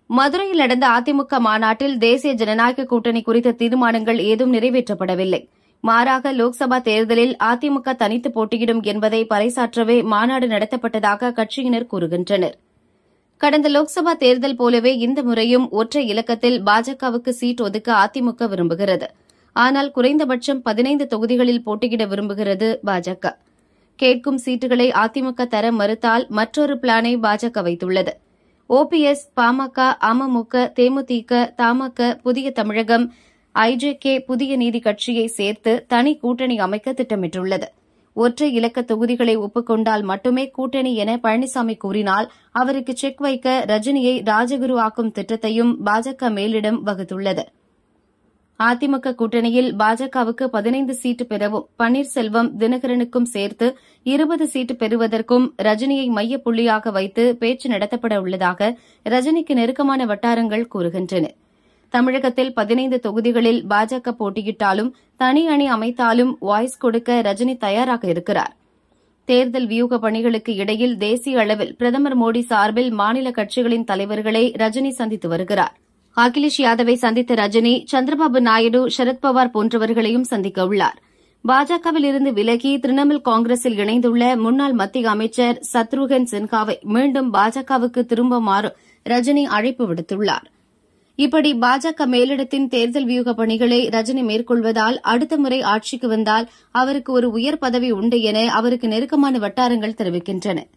மதுரையில் நடந்த அதிமுக மாநாட்டில் தேசிய ஜனநாயக கூட்டணி குறித்த தீர்மானங்கள் ஏதும் நிறைவேற்றப்படவில்லை மாறாக லோக்சபா தேர்தலில் அதிமுக தனித்து போட்டியிடும் என்பதை பறைசாற்றவே மாநாடு நடத்தப்பட்டதாக கட்சியினர் கூறுகின்றனர் கடந்த லோக்சபா தேர்தல் போலவே இந்த முறையும் ஒற்றை இலக்கத்தில் பாஜகவுக்கு சீட் ஒதுக்க அதிமுக விரும்புகிறது ஆனால் குறைந்தபட்சம் பதினைந்து தொகுதிகளில் போட்டியிட விரும்புகிறது பாஜக கேட்கும் சீட்டுகளை அதிமுக தர மறுத்தால் மற்றொரு பிளானை பாஜக வைத்துள்ளது ஓபிஎஸ் பாமக அமமுக தேமுதிக தமாக புதிய தமிழகம் ஐஜேகே புதிய நீதி கட்சியை சேர்த்து தனி கூட்டணி அமைக்க திட்டமிட்டுள்ளது ஒற்றை இலக்க தொகுதிகளை ஒப்புக்கொண்டால் மட்டுமே கூட்டணி என பழனிசாமி கூறினால் அவருக்கு செக் வைக்க ரஜினியை ராஜகுரு ஆக்கும் திட்டத்தையும் பாஜக மேலிடம் வகுத்துள்ளது அதிமுக கூட்டணியில் பாஜகவுக்கு பதினைந்து சீட்டு பெறவும் பன்னீர்செல்வம் தினகரனுக்கும் சேர்த்து இருபது சீட்டு பெறுவதற்கும் ரஜினியை மைய புள்ளியாக வைத்து பேச்சு நடத்தப்பட உள்ளதாக ரஜினிக்கு நெருக்கமான வட்டாரங்கள் கூறுகின்றன தமிழகத்தில் பதினைந்து தொகுதிகளில் பாஜக போட்டியிட்டாலும் தனி அணி அமைத்தாலும் வாய்ஸ் கொடுக்க ரஜினி தயாராக இருக்கிறார் தேர்தல் வியூக பணிகளுக்கு இடையில் தேசிய அளவில் பிரதமர் மோடி சார்பில் மாநில கட்சிகளின் தலைவர்களை ரஜினி சந்தித்து வருகிறார் அகிலேஷ் யாதவை சந்தித்த ரஜினி சந்திரபாபு நாயுடு சரத்பவார் போன்றவர்களையும் சந்திக்க உள்ளார் பாஜகவில் இருந்து விலகி திரிணாமுல் காங்கிரஸில் இணைந்துள்ள முன்னாள் மத்திய அமைச்சர் சத்ருகன் சின்ஹாவை மீண்டும் பாஜகவுக்கு திரும்புமாறு ரஜினி அழைப்பு விடுத்துள்ளார் இப்படி பாஜக மேலிடத்தின் தேர்தல் வியூக பணிகளை ரஜினி மேற்கொள்வதால் அடுத்த முறை ஆட்சிக்கு வந்தால் அவருக்கு ஒரு உயர் பதவி உண்டு என அவருக்கு நெருக்கமான வட்டாரங்கள் தெரிவிக்கின்றன